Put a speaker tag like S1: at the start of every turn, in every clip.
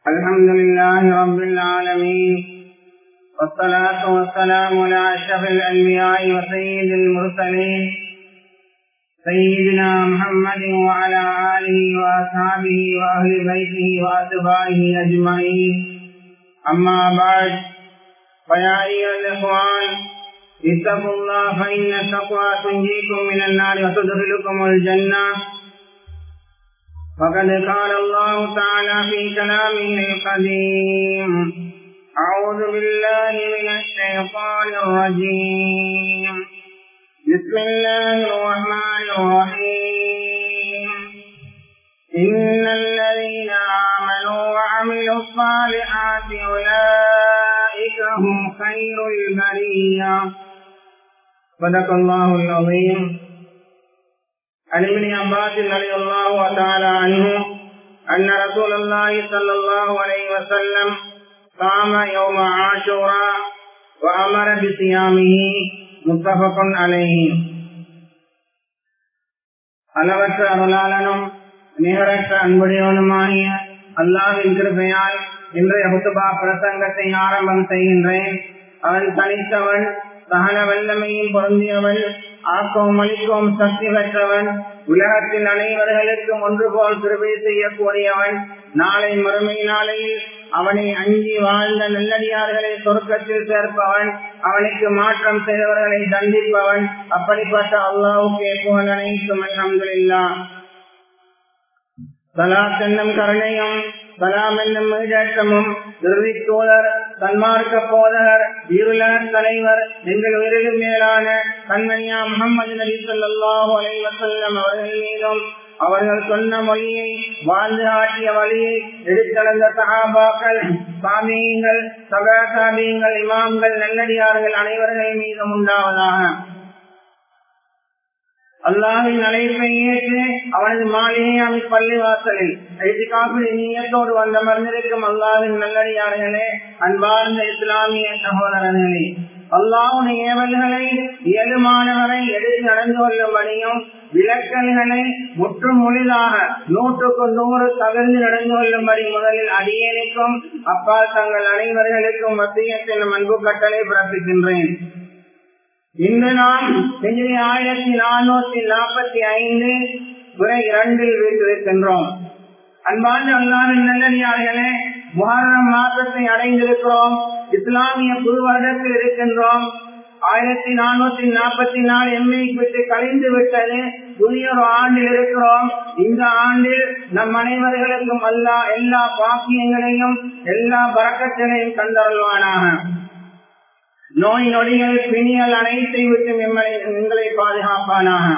S1: الحمد لله رب العالمين والصلاة والسلام على أشرف الأنبياء وسيد المرسلين سيدنا محمد وعلى آله وأصحابه وأهل بيته وأتباعه أجمعين أما بعد فيا أيها الإخوان اتقوا الله فإن التقوى تنجيكم من النار وتدخلكم الجنة فقد قال الله تعالى في كلامه القديم أعوذ بالله من الشيطان الرجيم بسم الله الرحمن الرحيم إن الذين آمنوا وعملوا الصالحات أولئك هم خير البرية صدق الله العظيم عن ابن عباس رضي الله تعالى عنه أن رسول الله صلى الله عليه وسلم صام يوم عاشوراء وأمر بصيامه متفق عليه அளவற்ற அருளாளனும் நிகரற்ற அன்புடையவனுமாகிய அல்லாவின் கிருபையால் இன்றைய ஹுத்துபா பிரசங்கத்தை ஆரம்பம் செய்கின்றேன் அவன் தனித்தவன் சகல வல்லமையும் பொருந்தியவன் ஆக்கம் அளிக்கும் சக்தி பெற்றவன் உலகத்தின் அனைவர்களுக்கும் ஒன்று போல் கிருபை செய்யக்கூடியவன் நாளை மறுமை நாளையில் அவனை அஞ்சி வாழ்ந்த நல்லடியார்களை சொர்க்கத்தில் சேர்ப்பவன் அவனுக்கு மாற்றம் செய்தவர்களை தண்டிப்பவன் அப்படிப்பட்ட அல்லாவுக்கு புகழ் அனைத்தும் அல்ஹம்துலில்லா சலாத் என்னும் கருணையும் சலாம் என்னும் மீடேற்றமும் இறுதி தோழர் சன்மார்க்க போதகர் இருளர் தலைவர் எங்கள் உயிரிலும் மேலான கண்மணியா முகமது நபி சொல்லாஹு அலைவசல்லம் அவர்கள் மீதும் அவர்கள் சொன்ன மொழியை வாழ்ந்து ஆட்டிய வழியை எடுத்தளந்த சகாபாக்கள் சாமியங்கள் சகா சாமியங்கள் இமாம்கள் நல்லடியார்கள் அனைவர்கள் மீதும் உண்டாவதாக அல்லாவின் அழைப்பை ஏற்று அவனது மாளிகை பள்ளி வாசலில் ஐதிகாப்பில் நீயத்தோடு வந்த மறந்திருக்கும் அல்லாவின் நல்லடியார்களே அன்பார்ந்த இஸ்லாமிய சகோதரர்களே அல்லாவுடைய ஏவல்களை இயலுமானவரை எடுத்து நடந்து கொள்ளும்படியும் விளக்கல்களை முற்றும் முழுதாக நூற்றுக்கு நூறு தகர்ந்து நடந்து கொள்ளும்படி முதலில் அடியேனுக்கும் அப்பா தங்கள் அனைவர்களுக்கும் மத்தியத்தின் அன்பு கட்டளை பிறப்பிக்கின்றேன் இன்று நாம் செஞ்சிரி ஆயிரத்தி நானூத்தி நாற்பத்தி ஐந்து துறை இரண்டில் வீட்டிருக்கின்றோம் அன்பான அல்லாவின் நல்லடியார்களே முஹர்ரம் மாதத்தை அடைந்திருக்கிறோம் இஸ்லாமிய புது வருடத்தில் இருக்கின்றோம் ஆயிரத்தி நானூத்தி நாற்பத்தி நாலு எம்ஐ விட்டு கழிந்து விட்டது புதிய ஒரு ஆண்டில் இருக்கிறோம் இந்த ஆண்டில் நம் அனைவர்களுக்கும் அல்லா எல்லா பாக்கியங்களையும் எல்லா பறக்கத்தினையும் கண்டருள்வானாக நோய் நொடிகள் பிணியல் அனைத்தை விட்டு எங்களை பாதுகாப்பானாக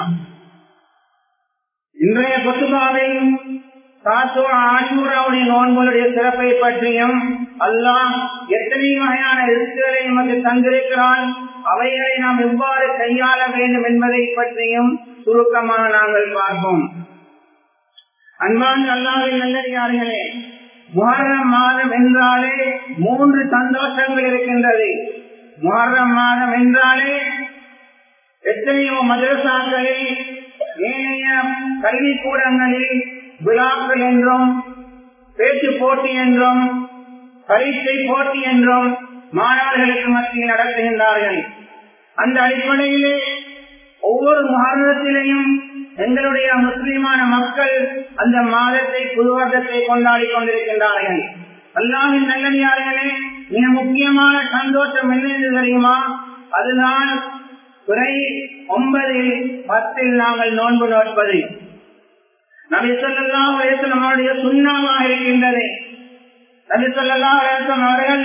S1: இன்றைய கொத்துபாவை ஆசூராவுடைய நோன்புடைய சிறப்பை பற்றியும் அல்லாம் எத்தனை வகையான ரிஸ்குகளை நமக்கு தந்திருக்கிறான் அவைகளை நாம் எவ்வாறு கையாள வேண்டும் என்பதை பற்றியும் சுருக்கமாக நாங்கள் பார்ப்போம் அன்பான் அல்லாவின் நல்லடியார்களே முஹர்ரம் மாதம் என்றாலே மூன்று சந்தோஷங்கள் இருக்கின்றது முஹர்ரம் மாதம் என்றாலே எத்தனையோ மதரசாக்களில் ஏனைய கல்விக்கூடங்களில் விழாக்கள் என்றும் பேச்சு போட்டி என்றும் பரீட்சை போட்டி என்றும் மாணவர்களுக்கு மத்தியில் நடத்துகின்றார்கள் அந்த அடிப்படையிலே ஒவ்வொரு மாநிலத்திலையும் எங்களுடைய முஸ்லிமான மக்கள் அந்த மாதத்தை புதுவர்க்கத்தை கொண்டாடி கொண்டிருக்கின்றார்கள் அல்லாவின் நல்லடியார்களே மிக முக்கியமான சந்தோஷம் என்ன தெரியுமா அதுதான் துறை ஒன்பதில் பத்தில் நாங்கள் நோன்பு நோட்பது நபி சொல்லலாம் நம்மளுடைய சுண்ணமாக இருக்கின்றது நபி சொல்லலாம் அவர்கள்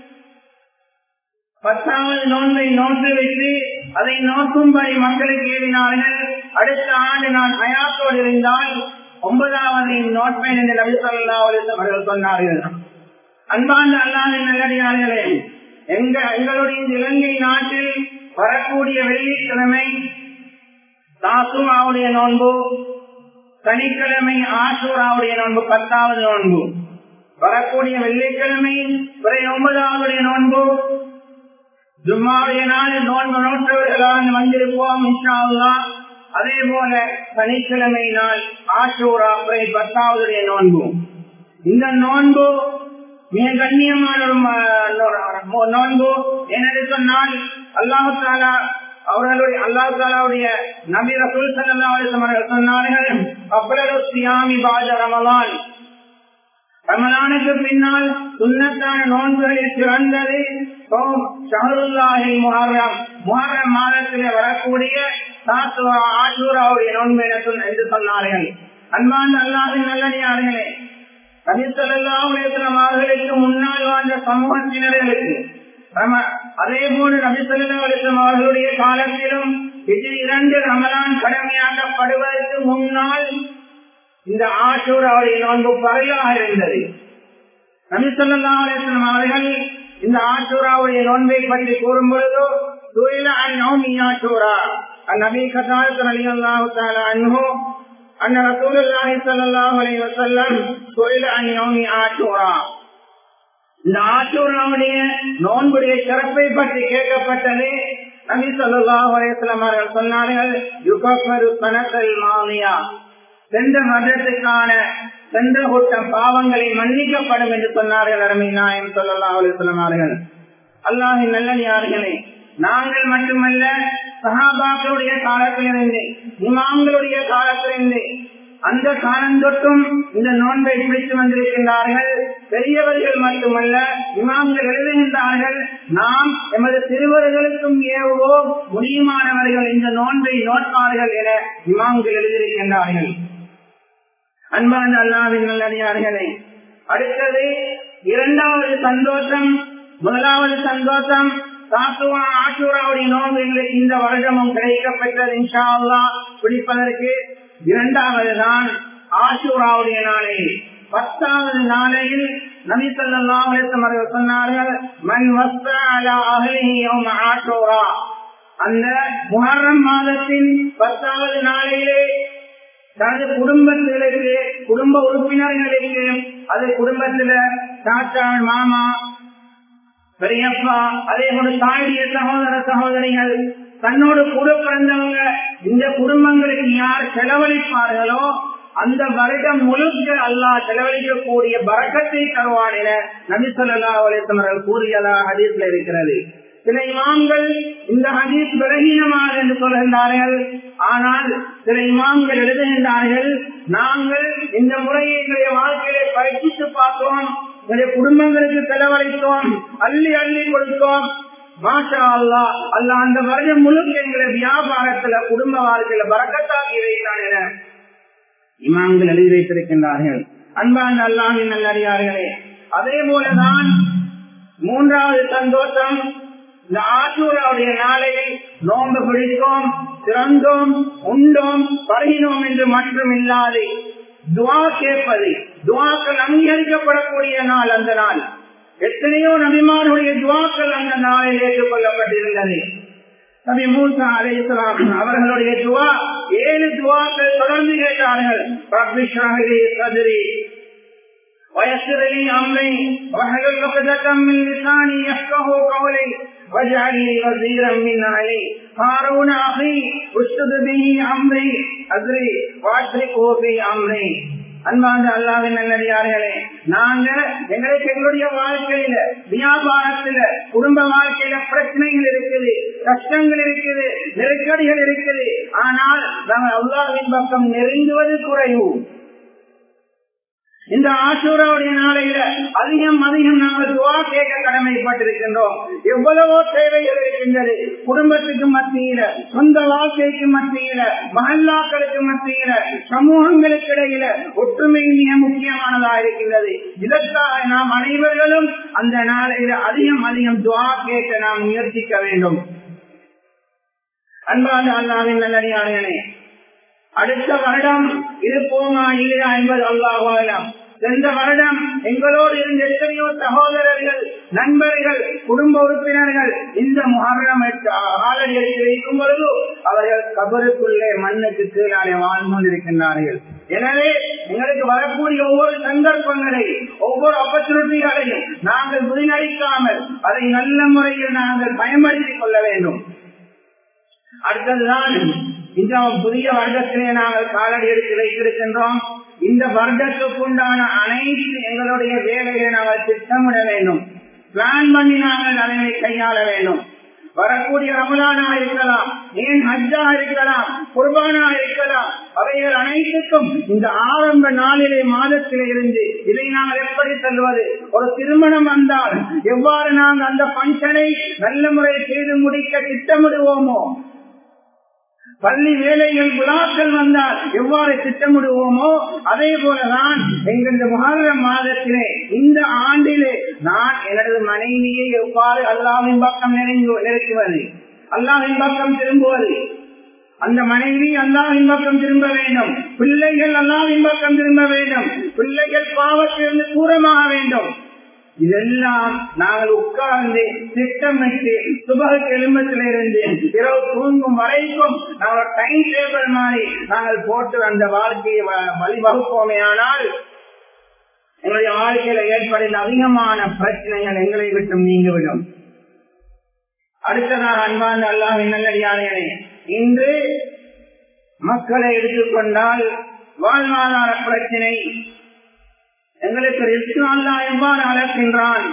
S1: பத்தாவது நோன்பை நோன்பு வைத்து அதை நோக்கும்படி மக்களுக்கு ஏறினார்கள் அடுத்த ஆண்டு நான் அயாத்தோடு இருந்தால் ஒன்பதாவது நோட்பேன் என்று நபி சொல்லா அவர்கள் சொன்னார்கள் அன்பாண்டு அல்லாத நல்லடியார்களே எங்க எங்களுடைய இலங்கை நாட்டில் வரக்கூடிய வெள்ளிக்கிழமை தாசுமாவுடைய நோன்பு சனிக்கிழமை ஆசூராவுடைய நோன்பு பத்தாவது நோன்பு வரக்கூடிய வெள்ளிக்கிழமை துறை ஒன்பதாவது நோன்பு ஜும்மாவுடைய நாள் நோன்பு நோற்றவர்களால் வந்திருப்போம் இன்ஷா அல்லாஹ் அதே போல சனிக்கிழமை நாள் ஆஷூரா பத்தாவது நோன்பு இந்த நோன்பு மிக கண்ணியமான ஒரு ம- நோன்பு என்னது சொன்னால் அல்லாஹு தாலா அவர்களுடைய அல்லாஹு தாலாவுடைய நபி ரசூல் ஸல்லல்லாஹு அலைஹி வஸல்லம் அவர்கள் சொன்னார்கள் அப்ரலு சியாமி பாத ரமலான் ரமலானுக்கு பின்னால் சுன்னத்தான நோன்புகளில் சிறந்தது சோம் ஷஹருல்லாஹி முஹர்ரம் முஹர்ரம் மாதத்திலே வரக்கூடிய சாத்துவா ஆஷூராவுடைய நோன்பு என சொன்ன- என்று சொன்னார்கள் அன்பான அல்லாஹின் நல்லடியார்களே நபிசல்லாஹுலேசனம் அவர்களுக்கு முன்னால் வாழ்ந்த சமூகத்தினர்களுக்கு ரம- அதே போன்று நபிசல்லாஹுலேசனம் அவர்களுடைய காலத்திலும் இது இரண்டு ரமலான் கடமையாக்கப்படுவதற்கு முன்னால் இந்த ஆஷூராவுடைய நோன்பு பறையாக இருந்தது நபிசல்லாஹுலேசனம் அவர்கள் இந்த ஆஷூராவுடைய நோன்பை பற்றி கூறும் பொழுது துயில அந்நோமி ஆஷூரா அந்நபி கதாத்து அலி அல்லாஹு தாலா அன்ஹு أن رسول الله صلى الله عليه وسلم سئل عن يوم عاشوراء இந்த ஆச்சூராவுடைய நோன்புடைய சிறப்பை பற்றி கேட்கப்பட்டது நபி ஸல்லல்லாஹு அலைஹி வஸல்லம் அவர்கள் சொன்னார்கள் யுகஃபரு சனத்தல் மாலியா சென்ற மதத்துக்கான சென்ற கூட்டம் பாவங்களை மன்னிக்கப்படும் என்று சொன்னார்கள் அருமை நாயம் ஸல்லல்லாஹு அலைஹி வஸல்லம் அவர்கள் அல்லாஹின் நல்லடியார்களே நாங்கள் மட்டுமல்ல சஹாபாக்களுடைய காலத்திலிருந்து இமாம்களுடைய காலத்திலிருந்து அந்த காலம் தொட்டும் இந்த நோன்பை பிடித்து வந்திருக்கின்றார்கள் பெரியவர்கள் மட்டுமல்ல இமாம்கள் எழுதுகின்றார்கள் நாம் எமது சிறுவர்களுக்கும் ஏவோ முடியுமானவர்கள் இந்த நோன்பை நோட்பார்கள் என இமாம்கள் எழுதியிருக்கின்றார்கள் அன்பான அல்லாவின் நல்லடியார்களே அடுத்தது இரண்டாவது சந்தோஷம் முதலாவது சந்தோஷம் சாத்துவா ஆஷூராவுடைய நோன்பு எங்களுக்கு இந்த வருடமும் கிடைக்கப்பெற்றது இன்ஷா அல்லா பிடிப்பதற்கு இரண்டாவது தான் ஆஷூராவுடைய நாளை பத்தாவது நாளையில் நபி ஸல்லல்லாஹு அலைஹி வஸல்லம் அவர்கள் சொன்னார்கள் மன் வஸ்த அலா அஹ்லிஹி யௌம ஆஷூரா அந்த முஹர்ரம் மாதத்தின் பத்தாவது நாளையிலே தனது குடும்பத்திற்கு குடும்ப உறுப்பினர்களுக்கு அது குடும்பத்துல தாத்தா மாமா பெரியப்பா அதே போல தாயுடைய சகோதர சகோதரிகள் தன்னோடு கூட பிறந்தவங்க இந்த குடும்பங்களுக்கு யார் செலவழிப்பார்களோ அந்த வருடம் முழுக்க அல்லாஹ் செலவழிக்கக்கூடிய பறக்கத்தை தருவான் என நபி சொல்லா அலிசமர்கள் கூறியதா ஹதீஸ்ல இருக்கிறது சில இமாம்கள் இந்த ஹதீஸ் பலகீனமாக என்று சொல்கின்றார்கள் ஆனால் சில இமாம்கள் எழுதுகின்றார்கள் நாங்கள் இந்த முறையை எங்களுடைய வாழ்க்கையை பயிற்சித்து பார்த்தோம் எங்களுடைய குடும்பங்களுக்கு செலவழித்தோம் அள்ளி அள்ளி கொடுத்தோம் மாஷா அல்லா அல்ல அந்த வருடம் முழுக்க எங்களை வியாபாரத்துல குடும்ப வாழ்க்கையில பறக்கத்தாக்கி வைத்தான் என இமாம்கள் எழுதி வைத்திருக்கின்றார்கள் அன்பான அல்லாமின் நல்லறியார்களே அதே போலதான் மூன்றாவது சந்தோஷம் இந்த ஆசூராவுடைய நாளையில் நோன்பு பிடித்தோம் திறந்தோம் உண்டோம் பருகினோம் என்று மட்டும் இல்லாது துவா கேட்பது துவாக்கள் அங்கீகரிக்கப்படக்கூடிய நாள் அந்த நாள் எத்தனையோ நபிமாருடைய துவாக்கள் அந்த நாளில் ஏற்றுக்கொள்ளப்பட்டிருந்தது நபி மூசா அலைஹிஸ்ஸலாம் அவர்களுடைய துவா ஏழு துவாக்கள் தொடர்ந்து கேட்டார்கள் ரப்பி ஷ்ரஹ் லி சத்ரி ويسر لي امري واحلل عقدة من لساني يفقه قولي واجعل لي وزيرا من اهلي هارون اخي اشدد به امري ادري واشركه في امري அன்பாந்த அல்லாவின் நல்லடியார்களே நாங்க எங்களுக்கு எங்களுடைய வாழ்க்கையில வியாபாரத்துல குடும்ப வாழ்க்கையில பிரச்சனைகள் இருக்குது கஷ்டங்கள் இருக்குது நெருக்கடிகள் இருக்குது ஆனால் நாங்கள் அல்லாவின் பக்கம் நெருங்குவது குறைவு இந்த ஆசூராவுடைய நாளையில அதிகம் அதிகம் நாங்கள் துவா கேட்க கடமைப்பட்டிருக்கின்றோம் எவ்வளவோ தேவைகள் இருக்கின்றது குடும்பத்துக்கு மத்தியில சொந்த வாழ்க்கைக்கு மத்தியில மகல்லாக்களுக்கு மத்தியில சமூகங்களுக்கு இடையில ஒற்றுமை மிக முக்கியமானதா இருக்கின்றது இதற்காக நாம் அனைவர்களும் அந்த நாளையில அதிகம் அதிகம் துவா கேட்க நாம் முயற்சிக்க வேண்டும் அன்பான அல்லாவின் நல்லடியானே அடுத்த வருடம் இருப்போமா இல்லையா என்பது அல்லாஹாலம் சென்ற வருடம் எங்களோடு இருந்த எத்தனையோ சகோதரர்கள் நண்பர்கள் குடும்ப உறுப்பினர்கள் இந்த முகரம் ஆளடி எடுத்து வைக்கும் பொழுது அவர்கள் கபருக்குள்ளே மண்ணுக்கு கீழாலே வாழ்ந்து கொண்டிருக்கின்றார்கள் எனவே எங்களுக்கு வரக்கூடிய ஒவ்வொரு சந்தர்ப்பங்களை ஒவ்வொரு ஆப்பர்ச்சுனிட்டிகளையும் நாங்கள் முறிநடிக்காமல் அதை நல்ல முறையில் நாங்கள் பயன்படுத்திக் கொள்ள வேண்டும் அடுத்ததுதான் இந்த புதிய வருடத்திலே நாங்கள் காலடி எடுத்து வைத்திருக்கின்றோம் இந்த இந்த வருடத்துக்குண்டான அனைத்து எங்களுடைய வேலைகளை நாங்கள் திட்டமிட வேண்டும் பிளான் பண்ணி நாங்கள் அதனை கையாள வேண்டும் வரக்கூடிய ரமலானா இருக்கலாம் ஏன் ஹஜ்ஜா இருக்கலாம் குர்பானா இருக்கலாம் அவைகள் அனைத்துக்கும் இந்த ஆரம்ப நாளிலே மாதத்திலே இருந்து இதை நாங்கள் எப்படி செல்வது ஒரு திருமணம் வந்தால் எவ்வாறு நாங்கள் அந்த பங்கனை நல்ல முறை செய்து முடிக்க திட்டமிடுவோமோ பள்ளி வேலைகள் விழாக்கள் வந்தால் எவ்வாறு திட்டமிடுவோமோ அதே போலதான் எங்களது மகாரம் மாதத்திலே இந்த ஆண்டிலே நான் எனது மனைவியை எவ்வாறு அல்லாவின் பக்கம் நெருங்கு நெருக்குவது அல்லாவின் பக்கம் திரும்புவது அந்த மனைவி அல்லாவின் பக்கம் திரும்ப வேண்டும் பிள்ளைகள் அல்லாவின் பக்கம் திரும்ப வேண்டும் பிள்ளைகள் பாவத்திலிருந்து தூரமாக வேண்டும் இதெல்லாம் நாங்கள் உட்கார்ந்து திட்டமிட்டு சுபக எலும்பத்திலிருந்து இரவு தூங்கும் வரைக்கும் நாங்கள் டைம் டேபிள் மாதிரி நாங்கள் போட்டு அந்த வாழ்க்கையை வழிவகுப்போமே ஆனால் எங்களுடைய வாழ்க்கையில ஏற்படுகிற அதிகமான பிரச்சனைகள் எங்களை விட்டு நீங்கிவிடும் அடுத்ததாக அன்பார்ந்த அல்லாஹ் நல்லடியார்களே இன்று மக்களை எடுத்துக்கொண்டால் வாழ்வாதார பிரச்சனை எங்களுக்கு ரிஸ்கு அல்லா எவ்வாறு அழைக்கின்றான்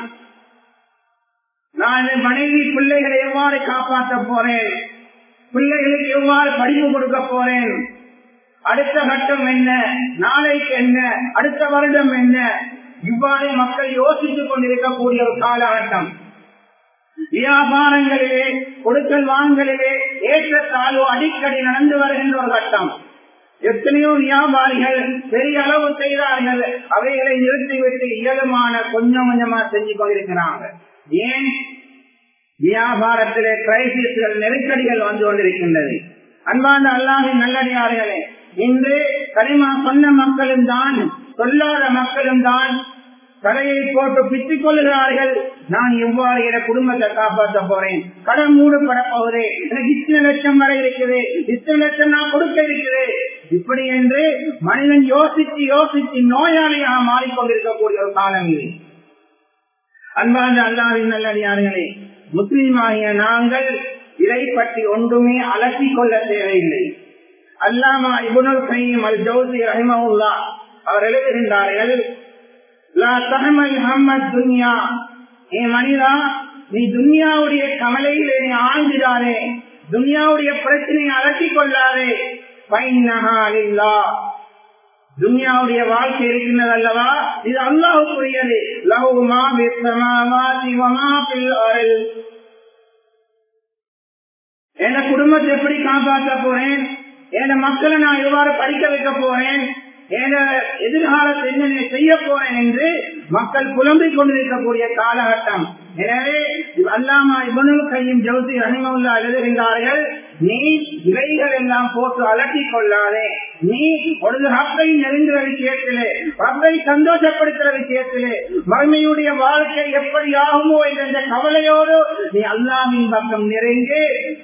S1: நான் என் மனைவி பிள்ளைகளை எவ்வாறு காப்பாற்ற போறேன் பிள்ளைகளுக்கு எவ்வாறு படிப்பு கொடுக்க போறேன் அடுத்த கட்டம் என்ன நாளைக்கு என்ன அடுத்த வருடம் என்ன இவ்வாறு மக்கள் யோசித்துக் கொண்டிருக்கக்கூடிய ஒரு காலகட்டம் வியாபாரங்களிலே கொடுக்கல் வாங்கலிலே ஏற்றத்தாழ்வு அடிக்கடி நடந்து வருகின்ற ஒரு கட்டம் எத்தனையோ வியாபாரிகள் பெரிய அளவு செய்தார்கள் அவைகளை நிறுத்திவிட்டு இயலுமான கொஞ்சம் கொஞ்சமா செஞ்சு கொண்டிருக்கிறாங்க ஏன் வியாபாரத்திலே கிரைசிஸ்கள் நெருக்கடிகள் வந்து கொண்டிருக்கின்றது அன்பான அல்லாஹின் நல்லடியார்களே இன்று களிமா சொன்ன மக்களும் தான் சொல்லாத மக்களும் தான் கடையை போட்டு பிச்சுக் கொள்ளுகிறார்கள் நான் எவ்வாறு என குடும்பத்தை காப்பாற்ற போறேன் கடன் மூடப்பட போகுது எனக்கு இத்தனை லட்சம் வரை இருக்குது இத்தனை லட்சம் நான் கொடுக்க இருக்குது இப்படி என்று மனிதன் யோசித்து யோசித்து நோயாளியாக மாறிக்கொண்டிருக்கக்கூடிய ஒரு காலம் இது அன்பான அல்லாவின் நல்லடியார்களே முஸ்லீமாகிய நாங்கள் இதை பற்றி ஒன்றுமே அலசிக் கொள்ள தேவையில்லை அல்லாமா இபுனுல் கையும் அல் ஜோசி ரஹிமவுல்லா அவர் எழுதுகின்றார்கள் துன்யா ஏ மனிதா நீ துன்யாவுடைய கவலையிலே நீ ஆழ்ந்திடாதே துன்யாவுடைய பிரச்சனையை அலட்டிக் கொள்ளாதே பைனஹாலில்லா துன்யாவுடைய வாழ்க்கை இருக்கின்றது அல்லவா இது அல்லாஹுக்குரியது லகுமா என் குடும்பத்தை எப்படி காப்பாற்ற போறேன் என் மக்களை நான் எவ்வாறு படிக்க வைக்க போறேன் எதிர்காலத்தை என்ன செய்ய போறேன் என்று மக்கள் புலம்பிக் கொண்டிருக்கக்கூடிய காலகட்டம் எனவே அல்லாமா இவனும் கையும் ஜவுசி அனிமவுல்லா எழுதுகின்றார்கள் நீ இவைகள் எல்லாம் போட்டு அலட்டிக் கொள்ளாதே நீ ஒரு ரப்பை நெருங்குற விஷயத்திலே ரப்பை சந்தோஷப்படுத்துற விஷயத்திலே மறுமையுடைய வாழ்க்கை எப்படி ஆகுமோ என்ற கவலையோடு நீ அல்லாமின் பக்கம் நெருங்கு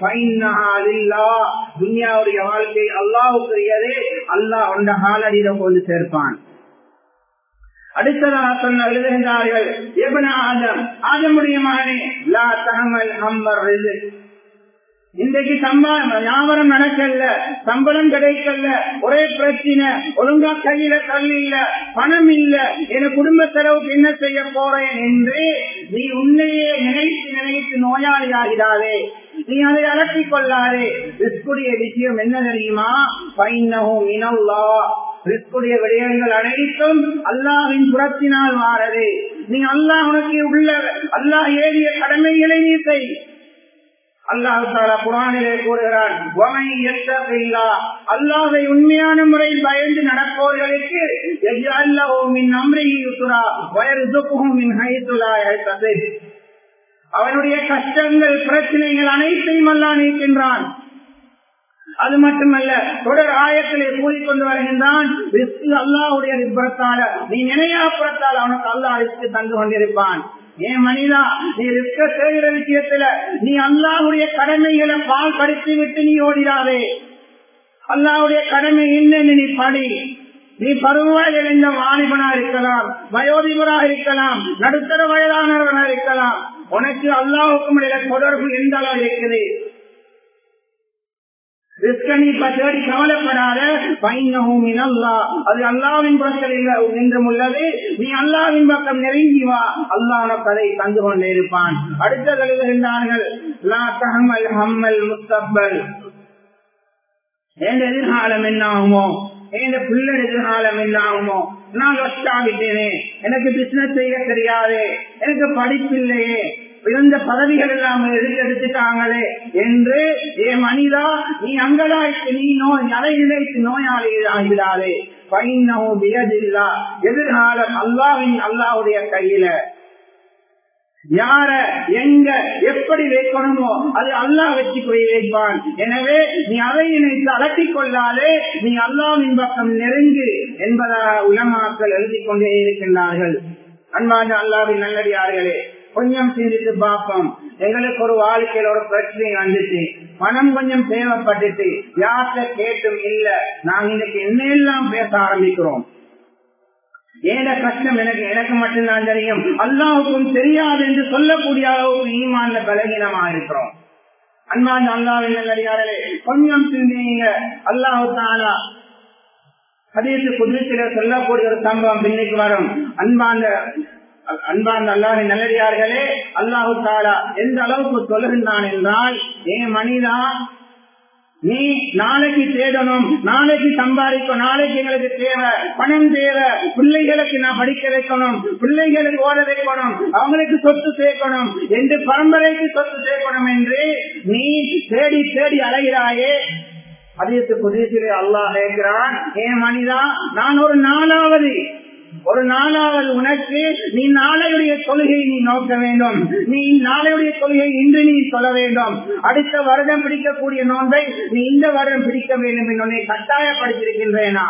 S1: துன்யாவுடைய வாழ்க்கை அல்லாவுக்குரியது அல்லாஹ் அந்த காலடியில கொண்டு சேர்ப்பான் அடுத்ததாக சொன்ன எழுதுகின்றார்கள் எபன ஆதம் ஆதமுடைய மகனே லா தகமல் அம்மர் இன்றைக்கு சம்பளம் வியாபாரம் நடக்கல சம்பளம் கிடைக்கல ஒரே பிரச்சனை ஒழுங்கா கையில கல் இல்ல பணம் இல்ல என குடும்ப செலவுக்கு என்ன செய்ய போறேன் என்று நீ உன்னையே நினைத்து நினைத்து நோயாளி ஆகிறாதே நீ அதை அலட்டிக் கொள்ளாதே ரிஸ்குடைய விஷயம் என்ன தெரியுமா பைனகும் இனவுலா ரிஸ்குடைய விடயங்கள் அனைத்தும் அல்லாவின் புறத்தினால் மாறது நீ அல்லாஹ் உனக்கு உள்ள அல்லாஹ் ஏறிய கடமைகளை நீ செய் அல்லாஹு தாலா குரானிலே கூறுகிறான் அல்லாவை உண்மையான முறையில் பயந்து நடப்பவர்களுக்கு அவனுடைய கஷ்டங்கள் பிரச்சனைகள் அனைத்தையும் அல்லா நீக்கின்றான் அது மட்டுமல்ல தொடர் ஆயத்திலே கூறிக்கொண்டு வருகின்றான் அல்லாவுடைய ரிப்பத்தால நீ நினையாப்புறத்தால் அவனுக்கு அல்லா ரிஸ்க்கு தந்து கொண்டிருப்பான் ஏன் மனிதா நீ ரிஸ்க செய்கிற விஷயத்துல நீ அல்லாவுடைய கடமைகளை பால் கடித்து விட்டு நீ ஓடிடாதே அல்லாவுடைய கடமை என்னன்னு நீ படி நீ பருவாய் இணைந்த வாலிபனா இருக்கலாம் வயோதிபரா இருக்கலாம் நடுத்தர வயதானவனா இருக்கலாம் உனக்கு அல்லாவுக்கும் இடையில தொடர்பு எந்த அளவு இருக்குது ரிஸ்கனி தேடி கவலைப்படாத பைனஹும் அல்லா அது அல்லாவின் புறத்தில் என்றும் உள்ளது நீ அல்லாவின் பக்கம் நெருங்கி வா அல்லாஹ் உனக்கு அதை தந்து கொண்டே இருப்பான் அடுத்த எழுதுகின்றார்கள் லா தஹமல் ஹம்மல் முஸ்தப்பல் என் எதிர்காலம் என்ன ஆகுமோ என் பிள்ளை எதிர்காலம் என்ன ஆகுமோ நான் ஒட்டாவிட்டேனே எனக்கு பிசினஸ் செய்ய தெரியாது எனக்கு படிப்பில்லையே இருந்த பதவிகள் எல்லாம் எடுத்துட்டாங்களே என்று ஏ மனிதா நீ அங்கலாய்த்து நீ நோய் அதை நினைத்து நோயாளி ஆகிவிடாதே பைனோ வியதில்லா எதிர்காலம் அல்லாவின் அல்லாவுடைய கையில யார எங்க எப்படி வைக்கணுமோ அது அல்லா வச்சு போய் வைப்பான் எனவே நீ அதை நினைத்து அலட்டிக் கொள்ளாதே நீ அல்லாவின் பக்கம் நெருங்கு என்பதாக உலமாக்கள் எழுதி கொண்டே இருக்கின்றார்கள் அன்பான அல்லாவின் நல்லடியார்களே கொஞ்சம் சிந்தித்து பார்ப்போம் எங்களுக்கு ஒரு வாழ்க்கையில ஒரு பிரச்சனை வந்துச்சு பணம் கொஞ்சம் தேவைப்பட்டுச்சு யார்கிட்ட கேட்டும் இல்ல நாங்க இன்னைக்கு என்னெல்லாம் பேச ஆரம்பிக்கிறோம் ஏன கஷ்டம் எனக்கு எனக்கு மட்டும்தான் தெரியும் அல்லாவுக்கும் தெரியாது என்று சொல்லக்கூடிய அளவுக்கு ஈமான்ல பலகீனமா இருக்கிறோம் அன்பான் அல்லாவின் நல்லடியாரே கொஞ்சம் சிந்திங்க அல்லாஹு தானா அதேக்கு புதுச்சில சொல்லக்கூடிய ஒரு சம்பவம் பின்னைக்கு வரும் அன்பாந்த அன்பார்ந்த அல்லாஹின் நல்லடியார்களே அல்லாஹு தாலா எந்த அளவுக்கு சொல்லுகின்றான் என்றால் ஏன் மனிதா நீ நாளைக்கு தேடணும் நாளைக்கு சம்பாதிக்கும் நாளைக்கு எங்களுக்கு தேவை பணம் தேவை பிள்ளைகளுக்கு நான் படிக்க வைக்கணும் பிள்ளைகளுக்கு ஓட வைக்கணும் அவங்களுக்கு சொத்து சேர்க்கணும் என்று பரம்பரைக்கு சொத்து சேர்க்கணும் என்று நீ தேடி தேடி அலைகிறாயே அதற்கு புதியத்திலே அல்லாஹ் கேட்கிறான் ஏன் மனிதா நான் ஒரு நாளாவது ஒரு நாளாவது உனக்கு நீ நாளையுடைய கொள்கையை நீ நோக்க வேண்டும் நீ நாளையுடைய கொள்கையை இன்று நீ சொல்ல வேண்டும் அடுத்த வருடம் பிடிக்கக்கூடிய நோன்பை நீ இந்த வருடம் பிடிக்க வேண்டும் என்று கட்டாயப்படுத்திருக்கின்றேனா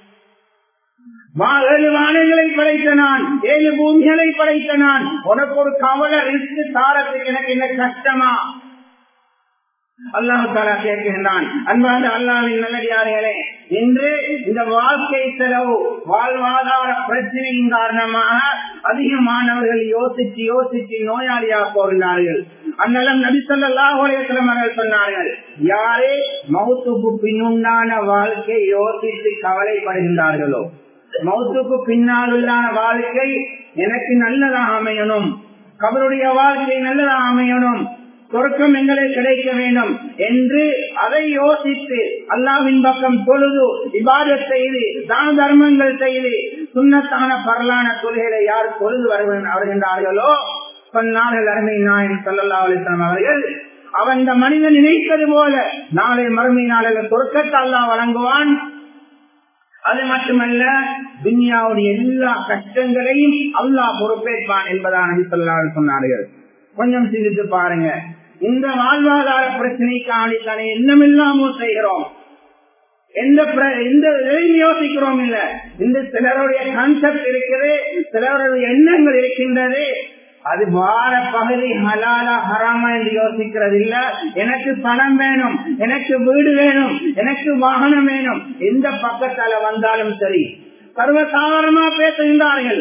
S1: ஏழு வானங்களை படைத்த நான் ஏழு பூமிகளை படைத்த நான் உனக்கு ஒரு கவலை ரிஸ்க் தாரத்துக்கு எனக்கு என்ன கஷ்டமா அல்லாஹு தாலா கேட்கின்றான் அன்பான அல்லாவின் நல்லடியார்களே இன்று இந்த வாழ்க்கை செலவு வாழ்வாதார பிரச்சனையின் காரணமாக அதிகமானவர்கள் யோசிச்சு யோசிச்சு நோயாளியாக போகின்றார்கள் அந்நலம் நபிசல்லாஹ் அவர்கள் சொன்னார்கள் யாரே மௌத்துக்கு பின்னுண்டான வாழ்க்கை யோசித்து கவலைப்படுகின்றார்களோ மௌத்துக்கு பின்னாலுள்ளான வாழ்க்கை எனக்கு நல்லதாக அமையணும் கபருடைய வாழ்க்கை நல்லதாக அமையணும் சொர்க்கம் எங்களை கிடைக்க வேண்டும் என்று அதை யோசித்து அல்லாவின் பக்கம் தொழுது விவாத செய்து தான தர்மங்கள் செய்து சுண்ணத்தான பரலான தொழில்களை யார் தொழுது வருகின்றார்களோ சொன்னார்கள் அருமை நாயன் சொல்லல்லா அலிஸ்லாம் அவர்கள் அவன் இந்த மனிதன் நினைப்பது போல நாளை மறுமை நாளில் சொர்க்கத்தை அல்லா வழங்குவான் அது மட்டுமல்ல துன்யாவுடைய எல்லா கஷ்டங்களையும் அல்லாஹ் பொறுப்பேற்பான் என்பதான் சொன்னார்கள் கொஞ்சம் சிந்தித்து பாருங்க இந்த வாழ்வாதார பிரச்சனைக்காண்டி தானே என்னமில்லாமோ செய்கிறோம் எந்த எந்த யோசிக்கிறோம் இல்ல இந்த சிலருடைய கான்செப்ட் இருக்குது சிலருடைய எண்ணங்கள் இருக்கின்றது அது வார பகுதி ஹலாலா ஹராமா என்று யோசிக்கிறது இல்ல எனக்கு பணம் வேணும் எனக்கு வீடு வேணும் எனக்கு வாகனம் வேணும் எந்த பக்கத்தால வந்தாலும் சரி சர்வசாதாரணமா பேசுகின்றார்கள்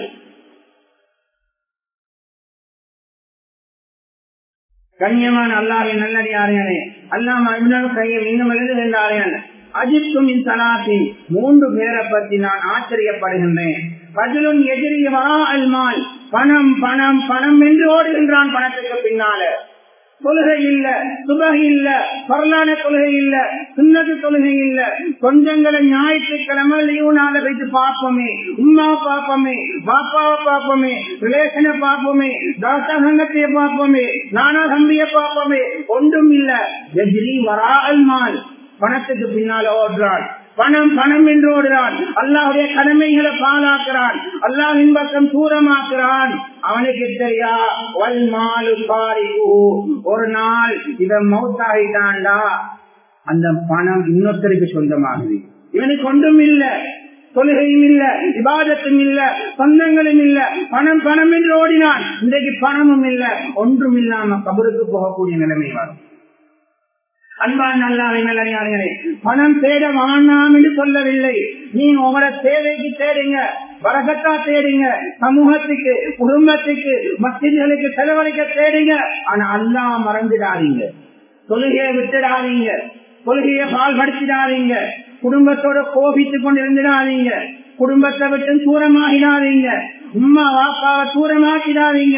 S1: கண்ணியமான அல்லாவின் நல்லடியார்களே அல்லாம கையில் இன்னும் எழுதுகின்றார்கள் அஜித்தும் இன்சலாத்தி மூன்று பேரை பற்றி நான் ஆச்சரியப்படுகின்றேன் பதிலும் எதிரியவா அல்மால் பணம் பணம் பணம் என்று ஓடுகின்றான் பணத்துக்கு பின்னால கொள்கை இல்ல சுபகை இல்ல வரலான கொள்கை இல்ல சுண்ணத்து கொள்கை இல்ல கொஞ்சங்களை ஞாயிற்றுக்கிழமை லீவு நாள வைத்து பார்ப்போமே உமா பார்ப்போமே பாப்பாவை பார்ப்போமே ரிலேஷனை பார்ப்போமே தாத்தா சங்கத்தைய பார்ப்போமே நானா தம்பிய பார்ப்போமே ஒன்றும் இல்ல எதிரி வரா அல்மால் பணத்துக்கு பின்னால ஓடுறான் பணம் பணம் என்று ஓடுறான் அல்லாவுடைய கடமைகளை பாலாக்குறான் அல்லாவின் பக்கம் தூரமாக்குறான் அவனுக்கு தெரியா வல் மாலு ஒரு நாள் இத மௌத்தாயிட்டான்டா அந்த பணம் இன்னொருத்தருக்கு சொந்தமாகுது இவனுக்கு ஒன்றும் இல்ல தொழுகையும் இல்ல விவாதத்தும் இல்ல சொந்தங்களும் இல்ல பணம் பணம் என்று ஓடினான் இன்றைக்கு பணமும் இல்ல ஒன்றும் இல்லாம கபருக்கு போகக்கூடிய நிலைமை வரும் அன்பான் நல்லாவை நல்லே பணம் தேட வானாம் என்று சொல்லவில்லை நீ உங்களோட தேவைக்கு தேடுங்க வரகத்தா தேடுங்க சமூகத்துக்கு குடும்பத்துக்கு மசிதிகளுக்கு செலவழிக்க தேடுங்க ஆனா அல்லா மறந்துடாதீங்க தொழுகையை விட்டுடாதீங்க கொள்கையை பால்படுத்திடாதீங்க குடும்பத்தோட கோபித்துக் கொண்டு இருந்துடாதீங்க குடும்பத்தை விட்டு தூரமாகிடாதீங்க உம்மா வாப்பாவை தூரமாக்கிடாதீங்க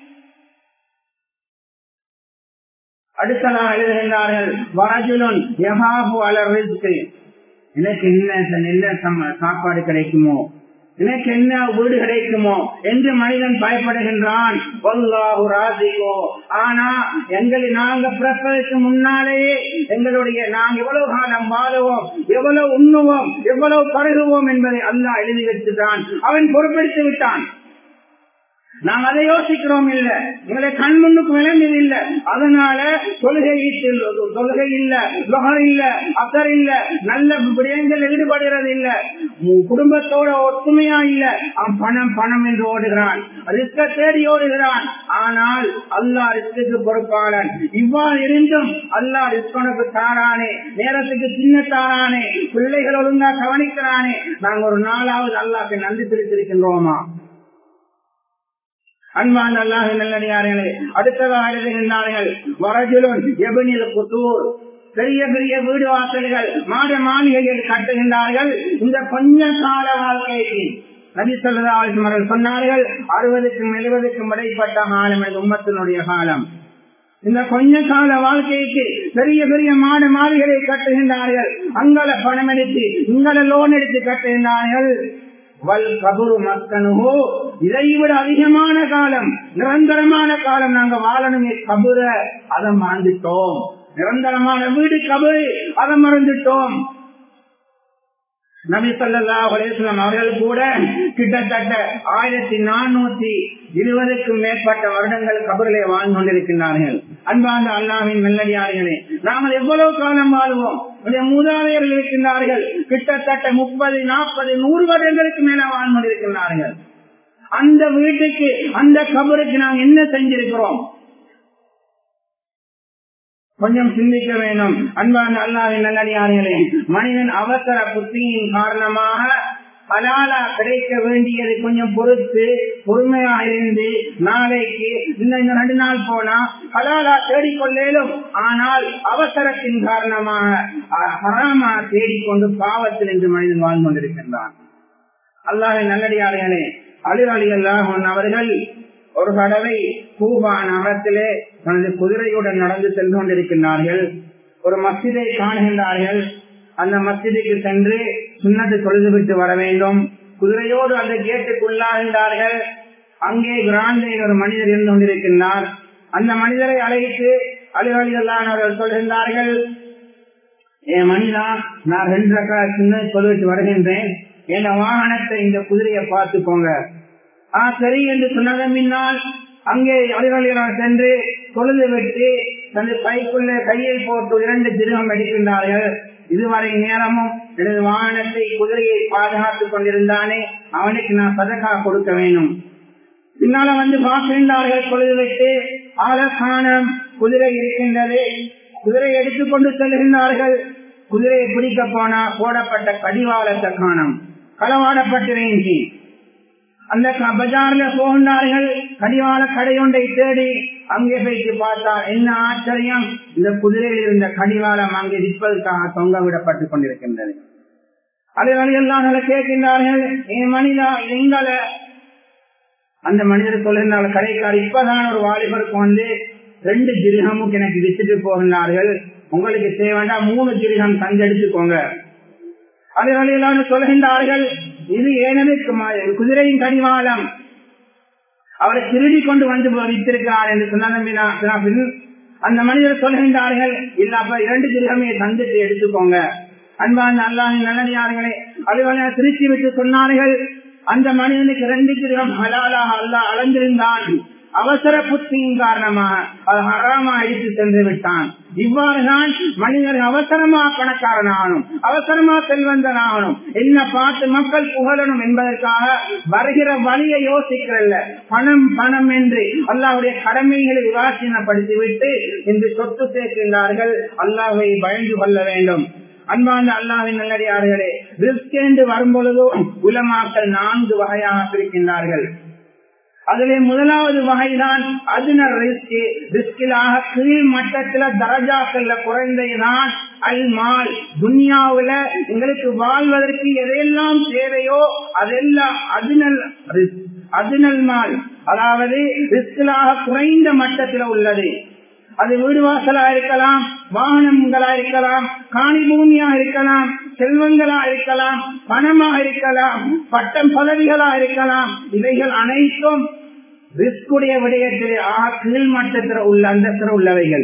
S1: அடுத்ததாக எழுதுகின்றார்கள் வரஜுலன் யகாபு அலர்க்கு எனக்கு என்ன நல்ல சாப்பாடு கிடைக்குமோ எனக்கு என்ன வீடு கிடைக்குமோ என்று மனிதன் பயப்படுகின்றான் ஆனா எங்களை நாங்க பிறப்பதற்கு முன்னாலேயே எங்களுடைய நாங்க எவ்வளவு காலம் வாழுவோம் எவ்வளவு உண்ணுவோம் எவ்வளவு பருகுவோம் என்பதை அல்லா எழுதி வைத்துட்டான் அவன் பொறுப்பெடுத்து விட்டான் நாம் அதை யோசிக்கிறோம் இல்ல எங்களை கண் முன்னுக்கு விளங்குது இல்ல அதனால தொழுகை தொழுகை இல்ல லொகர் இல்ல அக்கர் இல்ல நல்ல விடயங்கள் ஈடுபடுகிறது இல்ல குடும்பத்தோட ஒத்துமையா இல்ல அவன் பணம் பணம் என்று ஓடுகிறான் ரிஸ்க தேடி ஓடுகிறான் ஆனால் அல்லா ரிஸ்க்கு பொறுப்பாளன் இவ்வாறு இருந்தும் அல்லா ரிஸ்கனுக்கு தாரானே நேரத்துக்கு சின்ன தாரானே பிள்ளைகள் ஒழுங்கா கவனிக்கிறானே நாங்க ஒரு நாளாவது அல்லாக்கு நன்றி தெரிவித்திருக்கின்றோமா அன்பான் அல்லாஹ் நல்லடியார்களே அடுத்ததாக எழுதுகின்றார்கள் வரஜுலுன் எபனில் புத்தூர் பெரிய பெரிய வீடு வாசல்கள் மாட மாளிகைகள் கட்டுகின்றார்கள் இந்த கொஞ்ச கால வாழ்க்கைக்கு நபி சொல்லவர்கள் சொன்னார்கள் அறுபதுக்கும் எழுபதுக்கும் இடைப்பட்ட காலம் எனது உம்மத்தினுடைய காலம் இந்த கொஞ்ச கால வாழ்க்கைக்கு பெரிய பெரிய மாட மாளிகளை கட்டுகின்றார்கள் அங்கல பணம் எடுத்து இங்கல லோன் எடுத்து கட்டுகின்றார்கள் வல் கபுரு மக்கனுகோ இதைவிட அதிகமான காலம் நிரந்தரமான காலம் நாங்க வாழணுமே கபுர அதை மறந்துட்டோம் நிரந்தரமான வீடு கபரு அதை மறந்துட்டோம் நபி சொல்லா அலேஸ்லாம் அவர்கள் கூட கிட்டத்தட்ட ஆயிரத்தி நானூத்தி இருபதுக்கும் மேற்பட்ட வருடங்கள் கபரிலே வாழ்ந்து கொண்டிருக்கின்றார்கள் அன்பாந்த அல்லாவின் மெல்லடியார்களே நாங்கள் எவ்வளவு காலம் வாழ்வோம் மூதாதையர்கள் இருக்கின்றார்கள் கிட்டத்தட்ட முப்பது நாற்பது நூறு வருடங்களுக்கு மேல வாழ்ந்து கொண்டிருக்கின்றார்கள் அந்த வீட்டுக்கு அந்த கபருக்கு நாங்கள் என்ன செஞ்சிருக்கிறோம் கொஞ்சம் சிந்திக்க வேண்டும் அன்பான அல்லாவின் நல்லடியார்களே மனிதன் அவசர புத்தியின் காரணமாக ஹலாலா கிடைக்க வேண்டியது கொஞ்சம் பொறுத்து பொறுமையா இருந்து நாளைக்கு இந்த இந்த ரெண்டு நாள் போனா ஹலாலா தேடிக்கொள்ளேலும் ஆனால் அவசரத்தின் காரணமாக ஹராமா தேடிக்கொண்டு பாவத்தில் என்று மனிதன் வாழ்ந்து கொண்டிருக்கின்றான் அல்லாவின் நல்லடியார்களே அலிரலி அல்லாஹ் அவர்கள் ஒரு தடவை கூபா நகரத்திலே தனது குதிரையுடன் நடந்து சென்று கொண்டிருக்கின்றார்கள் ஒரு மசிதை காணுகின்றார்கள் அந்த மசிதிக்கு சென்று சுண்ணத்து தொழுதுவிட்டு வர வேண்டும் குதிரையோடு அந்த கேட்டுக்குள்ளாகின்றார்கள் அங்கே கிராண்டில் ஒரு மனிதர் இருந்து கொண்டிருக்கின்றார் அந்த மனிதரை அழைத்து அலுவலிகளான் அவர்கள் சொல்கின்றார்கள் என் மனிதா நான் ரெண்டு ரக்கா சின்ன தொழுவிட்டு வருகின்றேன் என் வாகனத்தை இந்த குதிரையை பார்த்துக்கோங்க ஆ சரி என்று சொன்னதன் பின்னால் அங்கே அலுவலிகளால் சென்று தொழுது விட்டு தனது கைக்குள்ள கையை போட்டு இரண்டு திருகம் அடிக்கின்றார்கள் இதுவரை நேரமும் எனது வாகனத்தை குதிரையை பாதுகாத்துக் கொண்டிருந்தானே அவனுக்கு நான் சதக்கா கொடுக்க வேண்டும் பின்னால வந்து பார்க்கின்றார்கள் பொழுது விட்டு ஆலசானம் குதிரை இருக்கின்றது குதிரை எடுத்துக்கொண்டு செல்கின்றார்கள் குதிரையை பிடிக்க போனா போடப்பட்ட கடிவாளத்தை காணும் களவாடப்பட்டிருந்துச்சு அந்த பஜார்ல போகின்றார்கள் கடிவாள கடை ஒன்றை தேடி அங்கே போயிட்டு பார்த்தா என்ன ஆச்சரியம் இந்த குதிரையில் இருந்த கடிவாளம் அங்கே விற்பதற்காக தொங்க விடப்பட்டு கொண்டிருக்கின்றது அதை வழியெல்லாம் கேட்கின்றார்கள் என் மனிதா எங்களை அந்த மனிதர் சொல்கின்றார்கள் கடைக்கார் இப்பதான் ஒரு வாலிபருக்கு வந்து ரெண்டு ஜிருகமும் எனக்கு வித்துட்டு போகின்றார்கள் உங்களுக்கு தேவைண்டா மூணு ஜிருகம் தந்தெடுத்துக்கோங்க அதே வழியிலான சொல்கின்றார்கள் இது ஏனது குதிரையின் கடிவாளம் அவரை திருடி கொண்டு வந்து வித்திருக்கிறார் என்று சொன்ன அந்த மனிதர் சொல்கின்றார்கள் இல்லப்ப இரண்டு திருகமே தந்துட்டு எடுத்துக்கோங்க அன்பான அல்லாஹின் நல்லடியார்களே அதுவரை திருச்சி விட்டு சொன்னார்கள் அந்த மனிதனுக்கு ரெண்டு திருகம் ஹலாலாக அல்லா அளந்திருந்தான் அவசர புத்தியின் காரணமாக அது ஹராமா அடித்து சென்று விட்டான் இவ்வாறுதான் மனிதர் அவசரமா பணக்காரனாகணும் அவசரமா செல்வந்தனாகணும் என்ன பார்த்து மக்கள் புகழணும் என்பதற்காக வருகிற வழியை யோசிக்கிறல்ல பணம் பணம் என்று அல்லாவுடைய கடமைகளை விவாசனப்படுத்திவிட்டு இன்று சொத்து சேர்க்கின்றார்கள் அல்லாவை பயந்து கொள்ள வேண்டும் அன்பான அல்லாவின் நல்லடியார்களே ரிஸ்க் என்று வரும்பொழுதோ உலமாக்கள் நான்கு வகையாக பிரிக்கின்றார்கள் அதிலே முதலாவது வகைதான் அதுனர் ரிஸ்க் ரிஸ்கிலாக கீழ் மட்டத்துல தரஜாக்கள்ல குறைந்ததுதான் அல் மால் துன்யாவுல எங்களுக்கு வாழ்வதற்கு எதையெல்லாம் தேவையோ அதெல்லாம் அதுனல் ரிஸ்க் அதுனல் மால் அதாவது ரிஸ்கிலாக குறைந்த மட்டத்தில் உள்ளது அது வீடு வாசலா இருக்கலாம் வாகனங்களா இருக்கலாம் காணி பூமியா இருக்கலாம் செல்வங்களா இருக்கலாம் பணமாக இருக்கலாம் பட்டம் பதவிகளா இருக்கலாம் இவைகள் அனைத்தும் ரிஸ்குடைய விடயத்தில் ஆக கீழ் மட்டத்தில் உள்ள அந்தத்தில் உள்ளவைகள்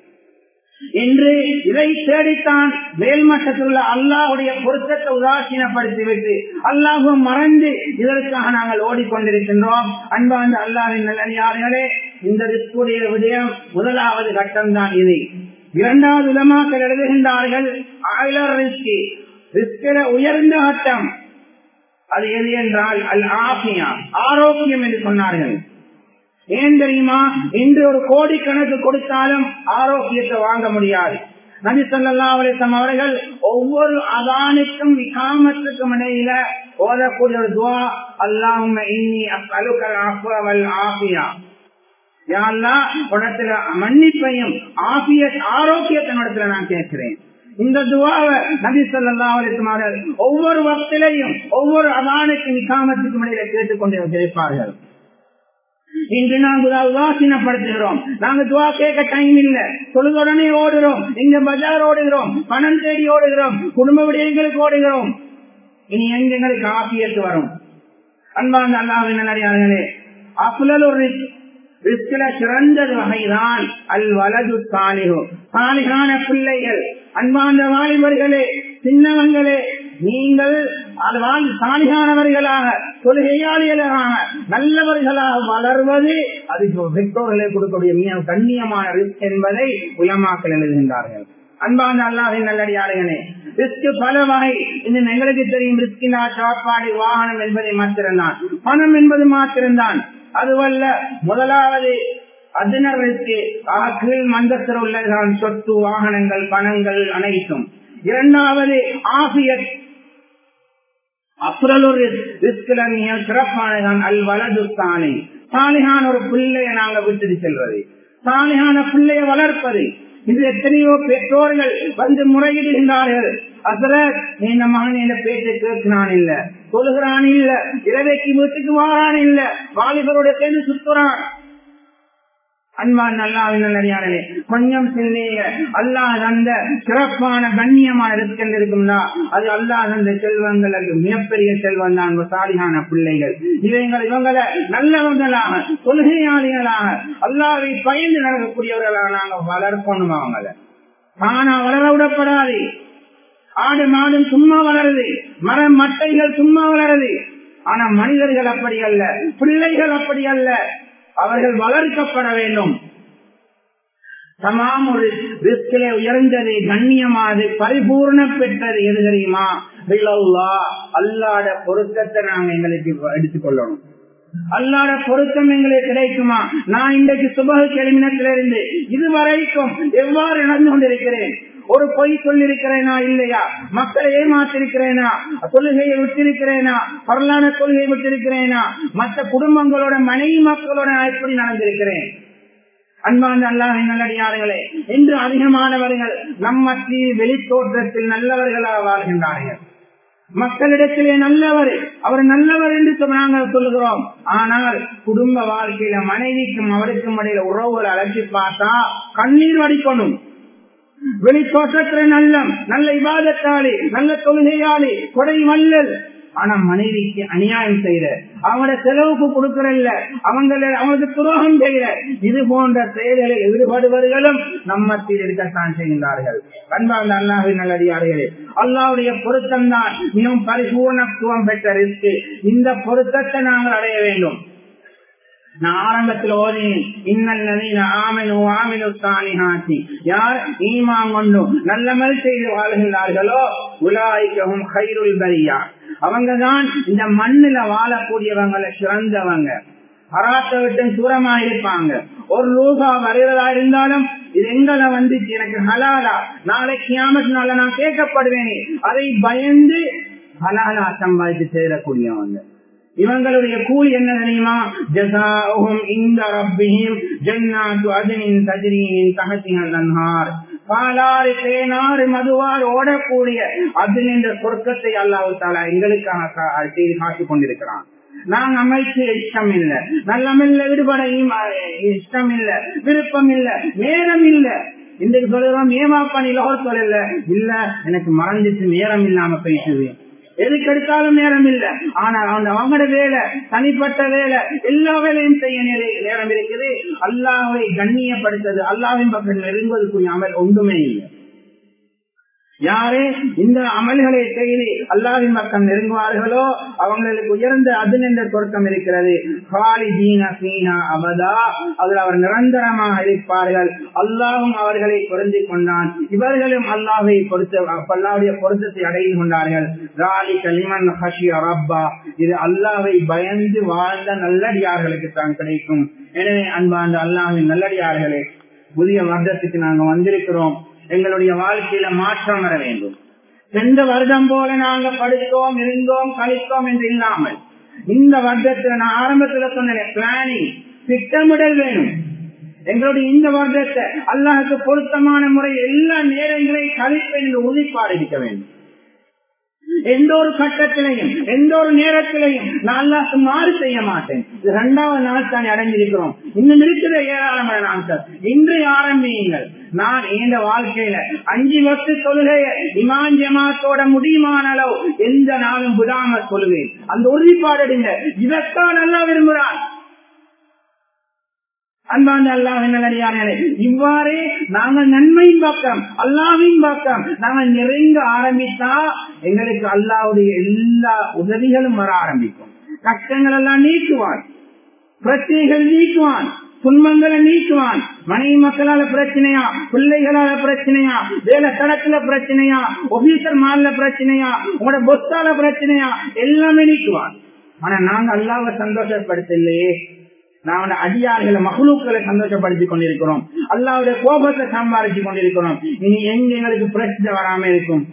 S1: என்று இதை தேடித்தான் மேல்மட்டத்தில் உள்ள அல்லாஹுடைய பொருத்தத்தை உதாசீனப்படுத்திவிட்டு அல்லாஹும் மறந்து இதற்காக நாங்கள் ஓடிக்கொண்டிருக்கின்றோம் அன்பார்ந்த அல்லாவின் நல்லடியார்களே இந்த ரிஸ்குடைய விடயம் முதலாவது கட்டம் தான் இது இரண்டாவது உலமாக்கள் எழுதுகின்றார்கள் ஆயிலர் ரிஸ்கி ரிஸ்கில உயர்ந்த கட்டம் அது எது என்றால் அல் ஆபியா ஆரோக்கியம் என்று சொன்னார்கள் ஏன் தெரியுமா இன்று ஒரு கோடி கணக்கு கொடுத்தாலும் ஆரோக்கியத்தை வாங்க முடியாது நபி சொல்லா அலிசம் அவர்கள் ஒவ்வொரு அதானுக்கும் விகாமத்துக்கும் இடையில ஓதக்கூடிய ஒரு துவா அல்லாஹும் இன்னி அலுக்கல் அஃபவல் ஆஃபியா உடத்துல மன்னிப்பையும் ஆபிய ஆரோக்கியத்தினிடத்துல நான் கேட்கிறேன் இந்த துவாவை நபி சொல்லா அலிசம் அவர்கள் ஒவ்வொரு வக்திலையும் ஒவ்வொரு அதானுக்கும் விகாமத்துக்கும் இடையில கேட்டுக்கொண்டு கேட்பார்கள் இன்று நாங்கள் உதாசீனப்படுத்துகிறோம் நாங்க துவா கேட்க டைம் இல்ல தொழுதுடனே ஓடுகிறோம் இங்க பஜார் ஓடுகிறோம் பணம் தேடி ஓடுகிறோம் குடும்ப விடயங்களுக்கு ஓடுகிறோம் இனி எங்க எங்களுக்கு ஆசியத்து வரும் அன்பாந்த அல்லாவின் நல்லடியார்களே அப்புலல் ஒரு ரிஸ்கில சிறந்தது வகைதான் அல் வலது சாலிகோ சாலிகான பிள்ளைகள் அன்பாந்த வாலிபர்களே சின்னவங்களே நீங்கள் அது வாழ்ந்து சாலிகானவர்களாக தொழுகையாளிகளாக நல்லவர்களாக வளர்வது அது பெற்றோர்களை கொடுக்கக்கூடிய மிக கண்ணியமான ரிஸ்க் என்பதை உலமாக்கள் எழுதுகின்றார்கள் அன்பான அல்லாவின் நல்லடியார்களே ரிஸ்க் பல வகை இன்னும் எங்களுக்கு தெரியும் ரிஸ்கினா சாப்பாடு வாகனம் என்பதை மாத்திரம்தான் பணம் என்பது மாத்திரம்தான் அதுவல்ல முதலாவது அதினருக்கு கீழ் மந்தத்தில் உள்ளதான் சொத்து வாகனங்கள் பணங்கள் அனைத்தும் இரண்டாவது ஆசியத் அப்புறம் ஒரு ரிஸ்கில மிக சிறப்பானதான் அல் வலது சாலை சாலிகான ஒரு பிள்ளைய நாங்க விட்டுட்டு செல்வது சாலிகான பிள்ளைய வளர்ப்பது இது எத்தனையோ பெற்றோர்கள் வந்து முறையிடுகின்றார்கள் அசரத் இந்த மகன் என்ன பேச்சை கேட்கிறான் இல்ல சொல்லுகிறான் இல்ல இரவைக்கு வீட்டுக்கு வாரான் இல்ல வாலிபரோட சேர்ந்து சுத்துறான் அன்பான் அல்லாவின் நல்லடியானே கொஞ்சம் சிந்தேக அல்லாஹ் தந்த சிறப்பான கண்ணியமான இருக்கின்ற இருக்கும்னா அது அல்லாஹ் தந்த செல்வங்களுக்கு மிகப்பெரிய செல்வம் தான் சாலியான பிள்ளைகள் இவங்களை இவங்களை நல்லவங்களாக தொழுகையாளிகளாக அல்லாவை பயந்து நடக்கக்கூடியவர்களாக நாங்க வளர்க்கணும் அவங்கள ஆனா வளர விடப்படாது ஆடு மாடும் சும்மா வளருது மரம் மட்டைகள் சும்மா வளருது ஆனா மனிதர்கள் அப்படி அல்ல பிள்ளைகள் அப்படி அல்ல அவர்கள் வளர்க்கப்பட வேண்டும் தமாம் ஒரு ரிஸ்கிலே உயர்ந்தது கண்ணியமானது பரிபூர்ண பெற்றது எது தெரியுமா அல்லாட பொருத்தத்தை நாங்க எங்களுக்கு எடுத்துக்கொள்ளணும் அல்லாட பொருத்தம் எங்களுக்கு கிடைக்குமா நான் இன்றைக்கு சுபக கிளம்பினத்திலிருந்து இதுவரைக்கும் எவ்வாறு நடந்து கொண்டிருக்கிறேன் ஒரு பொய் சொல்லிருக்கிறேனா இல்லையா மக்களை ஏமாத்திருக்கிறேனா தொழுகையை விட்டிருக்கிறேனா வரலான கொள்கையை விட்டிருக்கிறேனா மற்ற குடும்பங்களோட மனைவி மக்களோட நான் எப்படி நடந்திருக்கிறேன் அன்பான அல்லாஹ் நல்லடியார்களே இன்று அதிகமானவர்கள் நம் மத்தியில் வெளித்தோற்றத்தில் நல்லவர்களாக வாழ்கின்றார்கள் மக்களிடத்திலே நல்லவர் அவர் நல்லவர் என்று நாங்கள் சொல்லுகிறோம் ஆனால் குடும்ப வாழ்க்கையில மனைவிக்கும் அவருக்கும் இடையில உறவுகளை அழைச்சி பார்த்தா கண்ணீர் வடிக்கணும் வெளித்தோற்றத்துல நல்ல நல்ல இவாதத்தாளி நல்ல தொழுகையாளி கொடை மல்லல் ஆனா மனைவிக்கு அநியாயம் செய்யற அவங்களோட செலவுக்கு கொடுக்கறல்ல அவங்கள அவங்களுக்கு துரோகம் செய்யற இது போன்ற செயல்களில் ஈடுபடுபவர்களும் நம்மத்தில் இருக்கத்தான் செய்கின்றார்கள் அன்பார்ந்த அல்லாஹின் நல்லடியார்களே அல்லாவுடைய பொருத்தம் தான் மிகவும் பரிபூர்ணத்துவம் பெற்ற ரிஸ்க் இந்த பொருத்தத்தை நாங்கள் அடைய வேண்டும் நான் ஆரம்பத்தில் ஓதினேன் இன்னல் நவீன ஆமினு ஆமினு சாணிஹாத்தி யார் ஈமான் கொண்டும் நல்லமல் செய்து வாழ்கின்றார்களோ உலாய்க்கவும் ஹைருல் பரியா அவங்கதான் இந்த மண்ணுல வாழக்கூடியவங்களை சிறந்தவங்க அராத்த விட்டு தூரமா இருப்பாங்க ஒரு லூகா வருகிறதா இருந்தாலும் இது எங்களை வந்துச்சு எனக்கு ஹலாலா நாளைக்கு ஞாபகத்தினால நான் கேட்கப்படுவேனே அதை பயந்து ஹலாலா சம்பாதித்து சேரக்கூடியவங்க இவங்களுடைய கூலி என்ன தெரியுமா ஜசாஹும் இந்த ரப்பிஹிம் ஜன்னாத்து அதனின் தஜ்ரீன் தஹத்திஹல் அன்ஹார் பாலாறு தேனாறு மதுவாறு ஓடக்கூடிய அது என்ற சொர்க்கத்தை அல்லாஹு தாலா எங்களுக்காக செய்து காட்டிக் கொண்டிருக்கிறான் நான் அமைச்சு இஷ்டம் இல்ல நல்லமில்ல விடுபட இஷ்டம் இல்ல விருப்பம் இல்ல நேரம் இல்ல இன்றைக்கு சொல்லுறோம் ஏமாப்பான் லோகர் சொல்லல இல்ல எனக்கு மறந்துட்டு நேரம் இல்லாம பேசுது எதுக்கு எடுத்தாலும் நேரம் இல்ல ஆனால் அந்த அவங்களோட வேலை தனிப்பட்ட வேலை எல்லா வேலையும் செய்ய நேரம் இருக்குது அல்லாவை கண்ணியப்படுத்தது அல்லாவின் பக்கம் நெருங்குவதற்குரிய அமல் ஒன்றுமே இல்லை யாரே இந்த அமல்களை செய்து அல்லாவின் பக்கம் நெருங்குவார்களோ அவங்களுக்கு உயர்ந்த அதன் என்ற சொர்க்கம் இருக்கிறது அவதா அதில் அவர் நிரந்தரமாக இருப்பார்கள் அல்லாவும் அவர்களை பொருந்தி கொண்டான் இவர்களும் அல்லாவை பொறுத்த அல்லாவுடைய பொருத்தத்தை அடைந்து கொண்டார்கள் ராலி கலிமன் ஹஷி அரப்பா இது அல்லாவை பயந்து வாழ்ந்த நல்லடியார்களுக்கு தான் கிடைக்கும் எனவே அன்பாந்த அல்லாவின் நல்லடியார்களே புதிய வருடத்துக்கு நாங்கள் வந்திருக்கிறோம் எங்களுடைய வாழ்க்கையில மாற்றம் வர வேண்டும் சென்ற வருடம் போல நாங்க படித்தோம் இருந்தோம் கழித்தோம் என்று இல்லாமல் இந்த வருடத்துல நான் ஆரம்பத்துல சொன்ன பிளானிங் திட்டமிடல் வேணும் எங்களுடைய இந்த வருடத்தை அல்லாஹுக்கு பொருத்தமான முறை எல்லா நேரங்களையும் கழிப்பேன் என்று உறுதிப்பாடு இருக்க வேண்டும் எந்த ஒரு கட்டத்திலையும் எந்த ஒரு நேரத்திலையும் நான் மாறு செய்ய மாட்டேன் இது இரண்டாவது நாள் தான் அடைஞ்சிருக்கிறோம் இன்னும் இருக்கிற ஏராளமான நாட்கள் இன்று ஆரம்பியுங்கள் நான் இந்த வாழ்க்கையில அஞ்சு வருஷ தொழுகைய இமான் ஜமாத்தோட முடியுமான அளவு எந்த நாளும் விடாம சொல்லுவேன் அந்த உறுதிப்பாடு அடைங்க இதற்காக நல்லா விரும்புகிறான் அன்பாந்த அல்லாஹ் இவ்வாறே நாங்கள் நன்மையின் பக்கம் அல்லாவின் பக்கம் நாங்கள் நெருங்க ஆரம்பித்தா எங்களுக்கு அல்லாவுடைய எல்லா உதவிகளும் வர ஆரம்பிக்கும் கஷ்டங்கள் எல்லாம் நீக்குவான் பிரச்சனைகள் நீக்குவான் துன்பங்களை நீக்குவான் மனைவி மக்களால பிரச்சனையா பிள்ளைகளால பிரச்சனையா வேலை தடத்துல பிரச்சனையா ஒபீசர் மால்ல பிரச்சனையா உங்களோட பொத்தால பிரச்சனையா எல்லாமே நீக்குவான் ஆனா நாங்க அல்லாவை சந்தோஷப்படுத்தலையே நான் அடியார்களை மகளுக்களை சந்தோஷப்படுத்திக் கொண்டிருக்கிறோம் அல்லாவுடைய கோபத்தை சம்பாதிச்சு கொண்டிருக்கிறோம் இனி எங்க எங்களுக்கு பிரச்சனை வராம இருக்கும்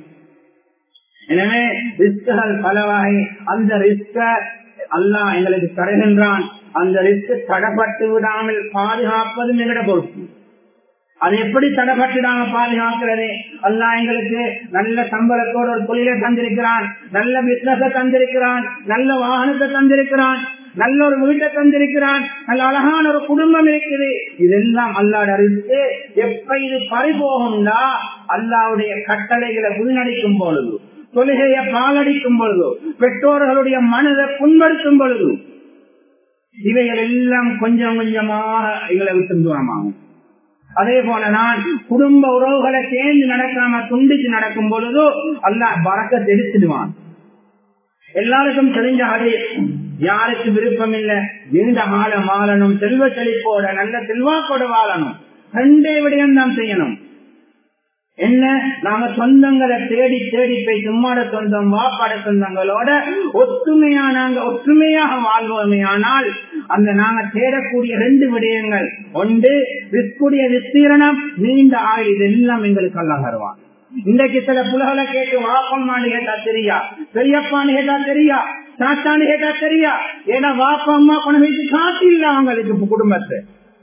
S1: எனவே ரிஸ்குகள் பல வகை அந்த ரிஸ்க அல்லாஹ் எங்களுக்கு தருகின்றான் அந்த ரிஸ்க் தடப்பட்டு விடாமல் பாதுகாப்பதும் எங்கட பொறுப்பு அது எப்படி தடப்பட்டுடாம பாதுகாக்கிறது அல்லா எங்களுக்கு நல்ல சம்பளத்தோட ஒரு தொழிலை தந்திருக்கிறான் நல்ல பிசினஸ தந்திருக்கிறான் நல்ல வாகனத்தை தந்திருக்கிறான் நல்ல ஒரு வீட்டை தந்திருக்கிறான் நல்ல அழகான ஒரு குடும்பம் இருக்குது இதெல்லாம் அல்லாட அறிவித்து எப்ப இது பறிபோகும்னா அல்லாவுடைய கட்டளைகளை முன்னடிக்கும் பொழுது தொழுகையை பாலடிக்கும் பொழுது பெற்றோர்களுடைய மனதை புண்படுத்தும் பொழுது இவைகள் எல்லாம் கொஞ்சம் கொஞ்சமாக எங்களை விட்டு தூரமாகும் அதே போல நான் குடும்ப உறவுகளை சேர்ந்து நடக்காம துண்டிச்சு நடக்கும் பொழுதோ அல்ல பறக்க தெரிச்சிடுவான் எல்லாருக்கும் தெரிஞ்ச அதே யாருக்கு விருப்பம் இல்ல நீண்ட காலம் வாழணும் செல்வ செழிப்போட நல்ல செல்வாக்கோட வாழணும் ரெண்டே விடயம் தான் செய்யணும் என்ன நாம சொந்தங்களை தேடி தேடி போய் சும்மாட சொந்தம் வாப்பாட சொந்தங்களோட ஒற்றுமையா நாங்க ஒற்றுமையாக வாழ்வோமே ஆனால் அந்த நாங்க தேடக்கூடிய ரெண்டு விடயங்கள் ஒன்று விற்குடைய விஸ்தீரணம் நீண்ட ஆயுள் இதெல்லாம் எங்களுக்கு எல்லாம் தருவான் இன்றைக்கு சில புலகளை கேட்டு வாப்பம்மான்னு கேட்டா தெரியா பெரியப்பான்னு கேட்டா தெரியா சாத்தான்னு கேட்டா தெரியா ஏன்னா வாப்பா அம்மா கொண்டு வைத்து காட்டி இல்ல அவங்களுக்கு குடும்பத்தை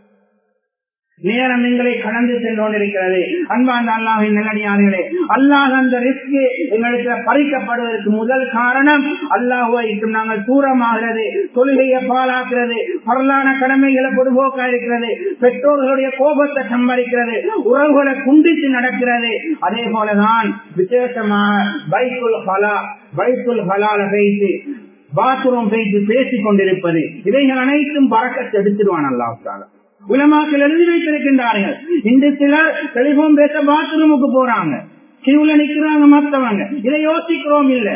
S1: நேரம் எங்களை கடந்து சென்று கொண்டிருக்கிறது அன்பாந்த அல்லாஹின் நல்லடியார்களே அல்லாஹ் அந்த ரிஸ்க் எங்களுக்கு பறிக்கப்படுவதற்கு முதல் காரணம் அல்லாஹுவைக்கும் நாங்கள் தூரமாகிறது தொழுகையை பாலாக்குறது வரலான கடமைகளை பொதுபோக்கா இருக்கிறது பெற்றோர்களுடைய கோபத்தை சம்பாதிக்கிறது உறவுகளை குண்டித்து நடக்கிறது அதே போலதான் விசேஷமாக பைக்குல் ஹலா பைக்குல் ஹலால வைத்து பாத்ரூம் வைத்து பேசிக் கொண்டிருப்பது இவைகள் அனைத்தும் பறக்கத்தை எடுத்துடுவான் அல்லாஹால உலமாக்கள் எழுதி வைத்திருக்கின்றார்கள் இன்று சிலர் டெலிபோன் பேச பாத்ரூமுக்கு போறாங்க கியூல நிக்கிறாங்க மத்தவங்க இதை யோசிக்கிறோம் இல்ல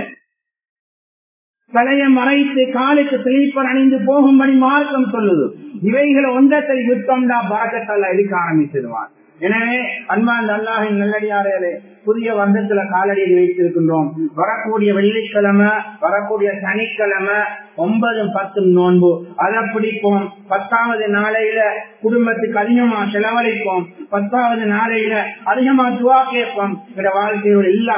S1: தலையை மறைத்து காலுக்கு ஸ்லீப்பர் அணிந்து போகும்படி மார்க்கம் சொல்லுது இவைகளை ஒன்றத்தை யுத்தம்டா பறக்கத்தல்ல எடுக்க ஆரம்பிச்சிடுவான் எனவே அன்பான் அல்லாஹின் நல்லடியாரே புதிய வருடத்துல காலடியில் வைத்திருக்கின்றோம் வரக்கூடிய வெள்ளிக்கிழமை வரக்கூடிய சனிக்கிழமை ஒன்பதும் பத்தும் நோன்பு அதை பிடிப்போம் பத்தாவது நாளையில குடும்பத்துக்கு அதிகமா செலவழிப்போம் பத்தாவது நாளையில அதிகமா துவா கேட்போம் வாழ்க்கையோட எல்லா